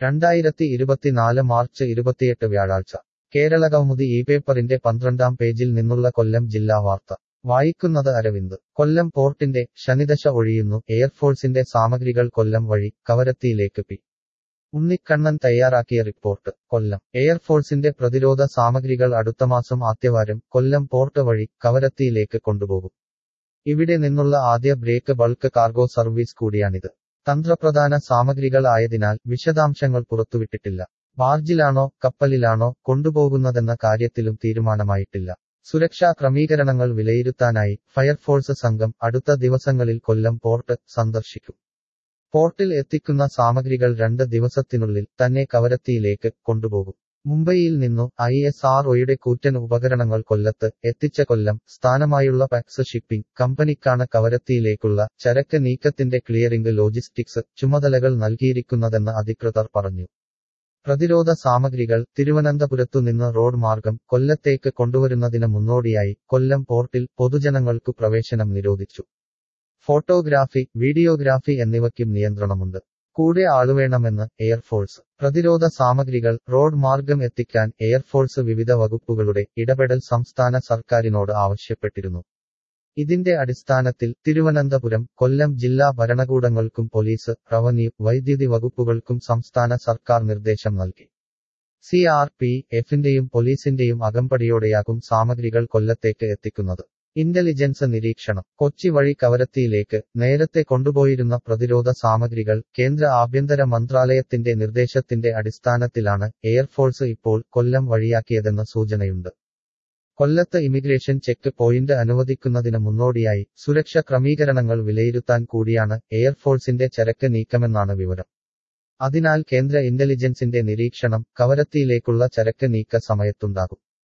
രണ്ടായിരത്തി ഇരുപത്തിനാല് മാർച്ച് ഇരുപത്തിയെട്ട് വ്യാഴാഴ്ച കേരള കൗമുദി ഈ പേപ്പറിന്റെ പന്ത്രണ്ടാം പേജിൽ നിന്നുള്ള കൊല്ലം ജില്ലാ വാർത്ത വായിക്കുന്നത് അരവിന്ദ് കൊല്ലം പോർട്ടിന്റെ ശനിദശ ഒഴിയുന്നു എയർഫോഴ്സിന്റെ സാമഗ്രികൾ കൊല്ലം വഴി കവരത്തിയിലേക്ക് പി ഉണ്ണിക്കണ്ണൻ തയ്യാറാക്കിയ റിപ്പോർട്ട് കൊല്ലം എയർഫോഴ്സിന്റെ പ്രതിരോധ സാമഗ്രികൾ അടുത്തമാസം ആദ്യവാരം കൊല്ലം പോർട്ട് വഴി കവരത്തിയിലേക്ക് കൊണ്ടുപോകും ഇവിടെ നിന്നുള്ള ആദ്യ ബ്രേക്ക് ബൾക്ക് കാർഗോ സർവീസ് കൂടിയാണിത് തന്ത്രപ്രധാന സാമഗ്രികൾ ആയതിനാൽ വിശദാംശങ്ങൾ പുറത്തുവിട്ടിട്ടില്ല ബാർജിലാണോ കപ്പലിലാണോ കൊണ്ടുപോകുന്നതെന്ന കാര്യത്തിലും തീരുമാനമായിട്ടില്ല സുരക്ഷാ ക്രമീകരണങ്ങൾ വിലയിരുത്താനായി ഫയർഫോഴ്സ് സംഘം അടുത്ത ദിവസങ്ങളിൽ കൊല്ലം പോർട്ട് സന്ദർശിക്കും പോർട്ടിൽ എത്തിക്കുന്ന സാമഗ്രികൾ രണ്ട് ദിവസത്തിനുള്ളിൽ തന്നെ കവരത്തിയിലേക്ക് കൊണ്ടുപോകും മുംബൈയിൽ നിന്നു ഐ എസ് ആർ ഒയുടെ കൂറ്റൻ ഉപകരണങ്ങൾ കൊല്ലത്ത് എത്തിച്ച കൊല്ലം സ്ഥാനമായുള്ള പാക്സ് ഷിപ്പിംഗ് കമ്പനിക്കാണ് കവരത്തിയിലേക്കുള്ള ചരക്ക് നീക്കത്തിന്റെ ക്ലിയറിംഗ് ലോജിസ്റ്റിക്സ് ചുമതലകൾ നൽകിയിരിക്കുന്നതെന്ന് അധികൃതർ പറഞ്ഞു പ്രതിരോധ സാമഗ്രികൾ തിരുവനന്തപുരത്തു നിന്ന് റോഡ് മാർഗം കൊല്ലത്തേക്ക് കൊണ്ടുവരുന്നതിന് മുന്നോടിയായി കൊല്ലം പോർട്ടിൽ പൊതുജനങ്ങൾക്കു പ്രവേശനം നിരോധിച്ചു ഫോട്ടോഗ്രാഫി വീഡിയോഗ്രാഫി എന്നിവയ്ക്കും നിയന്ത്രണമുണ്ട് കൂടെ ആളുവേണമെന്ന് എയർഫോഴ്സ് പ്രതിരോധ സാമഗ്രികൾ റോഡ് മാർഗം എത്തിക്കാൻ എയർഫോഴ്സ് വിവിധ വകുപ്പുകളുടെ ഇടപെടൽ സംസ്ഥാന സർക്കാരിനോട് ആവശ്യപ്പെട്ടിരുന്നു ഇതിന്റെ അടിസ്ഥാനത്തിൽ തിരുവനന്തപുരം കൊല്ലം ജില്ലാ ഭരണകൂടങ്ങൾക്കും പോലീസ് റവന്യൂ വൈദ്യുതി വകുപ്പുകൾക്കും സംസ്ഥാന സർക്കാർ നിർദ്ദേശം നൽകി സി ആർ പി എഫിന്റെയും പോലീസിന്റെയും അകമ്പടിയോടെയാകും സാമഗ്രികൾ കൊല്ലത്തേക്ക് എത്തിക്കുന്നത് ഇന്റലിജൻസ് നിരീക്ഷണം കൊച്ചി വഴി കവരത്തിയിലേക്ക് നേരത്തെ കൊണ്ടുപോയിരുന്ന പ്രതിരോധ സാമഗ്രികൾ കേന്ദ്ര ആഭ്യന്തര മന്ത്രാലയത്തിന്റെ നിർദ്ദേശത്തിന്റെ അടിസ്ഥാനത്തിലാണ് എയർഫോഴ്സ് ഇപ്പോൾ കൊല്ലം വഴിയാക്കിയതെന്ന സൂചനയുണ്ട് കൊല്ലത്ത് ഇമിഗ്രേഷൻ ചെക്ക് പോയിന്റ് അനുവദിക്കുന്നതിന് മുന്നോടിയായി സുരക്ഷ ക്രമീകരണങ്ങൾ വിലയിരുത്താൻ കൂടിയാണ് എയർഫോഴ്സിന്റെ ചരക്ക് നീക്കമെന്നാണ് വിവരം അതിനാൽ കേന്ദ്ര ഇന്റലിജൻസിന്റെ നിരീക്ഷണം കവരത്തിയിലേക്കുള്ള ചരക്ക് നീക്ക സമയത്തുണ്ടാകും